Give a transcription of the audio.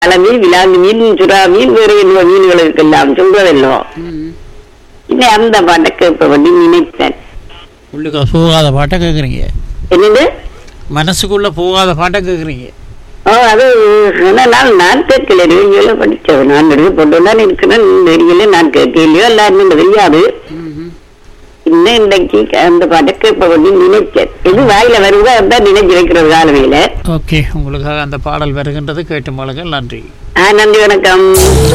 அளவில் விலாங்கு மீன் சுறா மீன் வேறு என்ன மீன்களுக்கு எல்லாம் சொல்றதல்லோ ம். இன்னும் அந்த பாட்டை கேட்ப வேண்டி நினைத்தேன் உள்ளுக்கு போகாத பாட்டை கேட்குறீங்க என்னது மனசுக்குள்ள போகாத பாட்டை கேட்குறீங்க ஓ அது நான் நான் கேட்கல ரேடியோல படிச்சவன் நான் எடுத்து போட்டு தான் இருக்கிறேன் தெரியல நான் கேட்கலையோ எல்லாருமே தெரியாது இன்னும் இன்றைக்கு அந்த பாட்டை கேட்ப வேண்டி நினைச்சேன் எது வாயில வருவதோ அதான் நினைச்சிருக்கிறது காலவையில ஓகே உங்களுக்காக அந்த பாடல் வருகின்றது கேட்டு மலர்கள் நன்றி ஆ நன்றி வணக்கம்